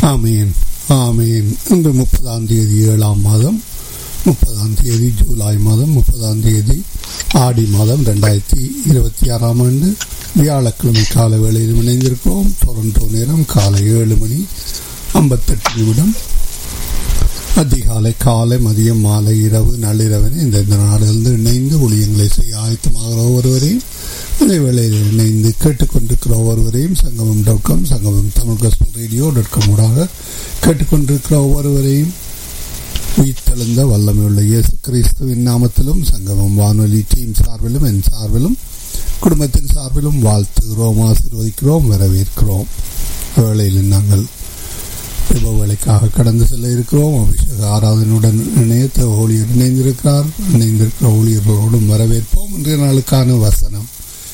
ஆமீன் ஆமீன் இன்று முப்பதாம் தேதி ஏழாம் மாதம் முப்பதாம் தேதி ஜூலை மாதம் முப்பதாம் தேதி ஆடி மாதம் ரெண்டாயிரத்தி இருபத்தி ஆறாம் ஆண்டு வியாழக்கிழமை கால வேளையில் இணைந்திருக்கிறோம் டொரண்டோ நேரம் காலை ஏழு மணி ஐம்பத்தெட்டு நிமிடம் அதிகாலை காலை மதியம் மாலை இரவு நள்ளிரவனை இந்த இந்த நாடுகளிலிருந்து இணைந்து ஊழியங்களை செய்ய ஆயத்தமாகிற ஒருவரையும் அதே வேளையில் இணைந்து கேட்டுக்கொண்டிருக்கிற ஒவ்வொருவரையும் சங்கமம் dot com Sangamam Tamil gospel radio dot com ஊடாக கேட்டுக்கொண்டிருக்கிற ஒவ்வொருவரையும் உயிர்த்தெழுந்த வல்லமையுள்ள இயேசு கிறிஸ்துவின் நாமத்திலும் சங்கமம் வானொலி டீம் சார்பிலும் என் சார்பிலும் குடும்பத்தின் சார்பிலும் வாழ்த்துகிறோம் ஆசீர்வதிக்கிறோம் வரவேற்கிறோம் வேளையில் நாங்கள் விபவலைக்காக கடந்து செல்ல இருக்கிறோம் அபிஷேக ஆராதனுடன் இணையத்த ஊழியர் இணைந்திருக்கிறார் இணைந்திருக்கிற ஊழியர்களோடும் வரவேற்போம் இன்றைய நாளுக்கான வசனம்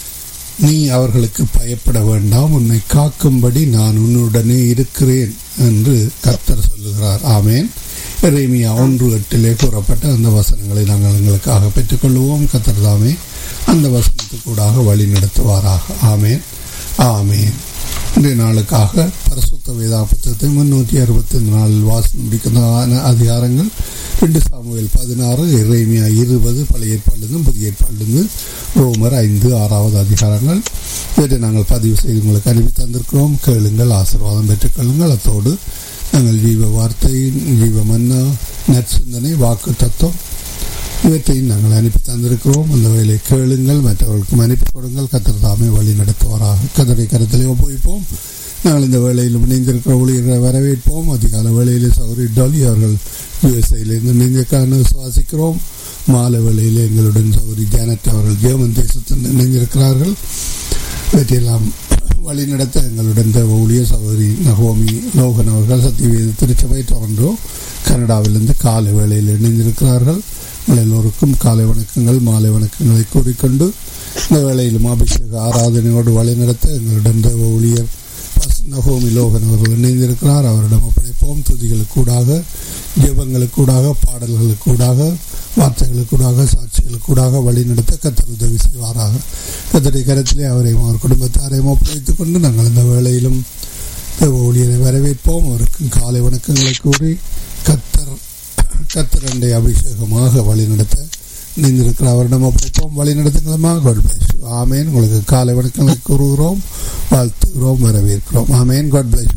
நீ அவர்களுக்கு பயப்பட வேண்டாம் உன்னை காக்கும்படி நான் உன்னுடனே இருக்கிறேன் என்று கர்த்தர் சொல்லுகிறார் ஆமேன் இறைமியா ஒன்று எட்டிலே கூறப்பட்ட அந்த வசனங்களை நாங்கள் எங்களுக்காக பெற்றுக்கொள்வோம் கர்த்தர் தாமே அந்த வசனத்துக்கூடாக வழி நடத்துவாராக ஆமேன் ஆமேன் இன்றைய நாளுக்காக பரிசுத்த வேதா புத்தகத்தை முன்னூற்றி அறுபத்தி நாலில் வாசம் முடிக்கிற அதிகாரங்கள் ரெண்டு சாமுவேல் பதினாறு இறைமையா இருபது பழைய ஏற்பாடுலேருந்து புதிய ஏற்பாடுலேருந்து ரோமர் ஐந்து ஆறாவது அதிகாரங்கள் இவற்றை நாங்கள் பதிவு செய்து உங்களுக்கு அனுப்பி தந்திருக்கிறோம் கேளுங்கள் ஆசீர்வாதம் பெற்றுக்கொள்ளுங்கள் அத்தோடு நாங்கள் ஜீவ வார்த்தை ஜீவ மன்னா நற்சிந்தனை வாக்கு தத்துவம் இவற்றையும் நாங்கள் அனுப்பி தந்திருக்கிறோம் அந்த வேலை கேளுங்கள் மற்றவர்களுக்கும் அனுப்பி கொடுங்கள் கத்தர் தாமே வழி நடத்துவாராக கதரை கருத்திலே ஒப்புவிப்போம் நாங்கள் இந்த வேலையில் இணைந்திருக்கிற ஊழியர்களை வரவேற்போம் அதிகால வேளையிலே சௌரி டாலி அவர்கள் யுஎஸ்ஐயிலிருந்து இணைந்திருக்கான்னு சுவாசிக்கிறோம் மாலை வேளையில் எங்களுடன் சௌரி ஜானட் அவர்கள் ஜெர்மன் தேசத்தில் இணைந்திருக்கிறார்கள் இவற்றையெல்லாம் வழி நடத்த எங்களுடன் தேவ ஊழிய சகோதரி நகோமி லோகன் அவர்கள் சத்தியவேத திருச்சபை டொரண்டோ கனடாவிலிருந்து காலை வேளையில் இணைந்திருக்கிறார்கள் எல்லோருக்கும் காலை வணக்கங்கள் மாலை வணக்கங்களை கூறிக்கொண்டு இந்த வேளையிலும் அபிஷேக ஆராதனையோடு வழி நடத்த எங்களுடன் தேவ ஊழியர் நகோமி லோகன் அவர்கள் இணைந்திருக்கிறார் அவரிடம் ஒப்படைப்போம் துதிகளுக்கூடாக ஜெபங்களுக்கூடாக பாடல்களுக்கூடாக வார்த்தைகளுக்கூடாக சாட்சிகளுக்கூடாக வழி நடத்த கத்தர் உதவி செய்வாராக கத்தரை கரத்திலே அவரையும் அவர் குடும்பத்தாரையும் ஒப்படைத்துக் கொண்டு நாங்கள் இந்த வேளையிலும் தேவ ஊழியரை வரவேற்போம் அவருக்கும் காலை வணக்கங்களை கூறி கத்தர் கத்தரண்டை அபிஷேகமாக வழி நடத்த இணைந்திருக்கிற அவரிடம் ஒப்படைப்போம் வழி நடத்துங்களமாக ஆமேன் உங்களுக்கு காலை வணக்கங்களை கூறுகிறோம் வாழ்த்துகிறோம் வரவேற்கிறோம் ஆமேன் காட் பிளஸ்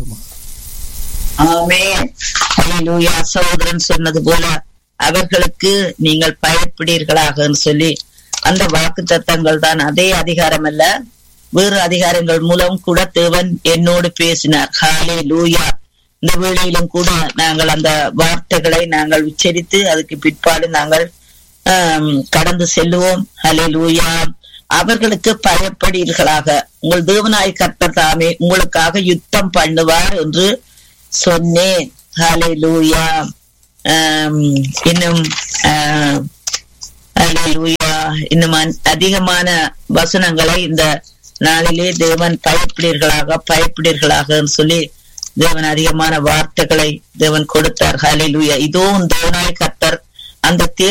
சகோதரன் சொன்னது போல அவர்களுக்கு நீங்கள் பயப்படுவீர்களாக சொல்லி அந்த வாக்கு தத்தங்கள் தான் அதே அதிகாரம் அல்ல வேறு அதிகாரங்கள் மூலம் கூட தேவன் என்னோடு பேசினார் ஹாலே லூயா இந்த வேளையிலும் கூட நாங்கள் அந்த வார்த்தைகளை நாங்கள் உச்சரித்து அதுக்கு பிற்பாடு நாங்கள் கடந்து செல்லுவோம் ஹலே லூயா அவர்களுக்கு பயப்படுவீர்களாக உங்கள் தேவனாய் கர்த்தர் தாமே உங்களுக்காக யுத்தம் பண்ணுவார் என்று சொன்னேன் ஹலே லூயா இன்னும் லூயா இன்னும் அதிகமான வசனங்களை இந்த நாளிலே தேவன் பயப்படுவீர்களாக பயப்படுவீர்களாக சொல்லி தேவன் அதிகமான வார்த்தைகளை தேவன் கொடுத்தார் ஹலே லூயா இதோ தேவனாய் கர்த்தர் அந்த